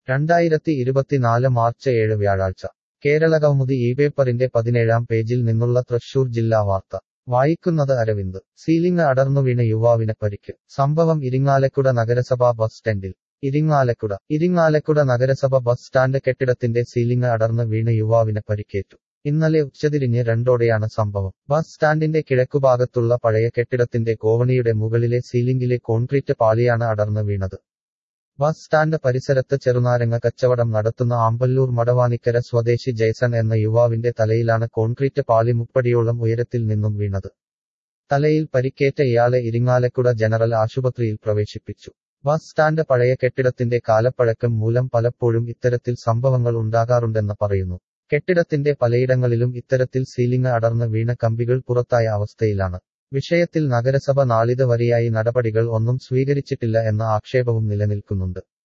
രണ്ടായിരത്തി ഇരുപത്തിനാല് മാർച്ച് ഏഴ് വ്യാഴാഴ്ച കേരളകൗമുദി ഈ പേപ്പറിന്റെ പതിനേഴാം പേജിൽ നിന്നുള്ള തൃശൂർ ജില്ലാ വാർത്ത വായിക്കുന്നത് അരവിന്ദ് സീലിംഗ് അടർന്നു വീണ യുവാവിന് പരിക്ക് സംഭവം ഇരിങ്ങാലക്കുട നഗരസഭാ ബസ് സ്റ്റാൻഡിൽ ഇരിങ്ങാലക്കുട ഇരിങ്ങാലക്കുട നഗരസഭ ബസ് സ്റ്റാൻഡ് കെട്ടിടത്തിന്റെ സീലിംഗ് അടർന്ന് വീണ യുവാവിന് പരിക്കേറ്റു ഇന്നലെ ഉച്ചതിരിഞ്ഞ് രണ്ടോടെയാണ് സംഭവം ബസ് സ്റ്റാൻഡിന്റെ കിഴക്കുഭാഗത്തുള്ള പഴയ കെട്ടിടത്തിന്റെ കോവണിയുടെ മുകളിലെ സീലിംഗിലെ കോൺക്രീറ്റ് പാളിയാണ് അടർന്ന് വീണത് ബസ് സ്റ്റാൻഡ് പരിസരത്ത് ചെറുനാരങ്ങ കച്ചവടം നടത്തുന്ന ആമ്പല്ലൂർ മടവാനിക്കര സ്വദേശി ജയ്സൺ എന്ന യുവാവിന്റെ തലയിലാണ് കോൺക്രീറ്റ് പാളി മുപ്പടിയോളം ഉയരത്തിൽ നിന്നും വീണത് തലയിൽ പരിക്കേറ്റ ഇയാളെ ഇരിങ്ങാലക്കുട ജനറൽ ആശുപത്രിയിൽ പ്രവേശിപ്പിച്ചു ബസ് സ്റ്റാൻഡ് പഴയ കെട്ടിടത്തിന്റെ കാലപ്പഴക്കം മൂലം പലപ്പോഴും ഇത്തരത്തിൽ സംഭവങ്ങൾ ഉണ്ടാകാറുണ്ടെന്ന് പറയുന്നു കെട്ടിടത്തിന്റെ പലയിടങ്ങളിലും ഇത്തരത്തിൽ സീലിംഗ് അടർന്ന് വീണ കമ്പികൾ പുറത്തായ അവസ്ഥയിലാണ് വിഷയത്തിൽ നഗരസഭ നാളിത് വരെയായി നടപടികൾ ഒന്നും സ്വീകരിച്ചിട്ടില്ല എന്ന ആക്ഷേപവും നിലനിൽക്കുന്നുണ്ട്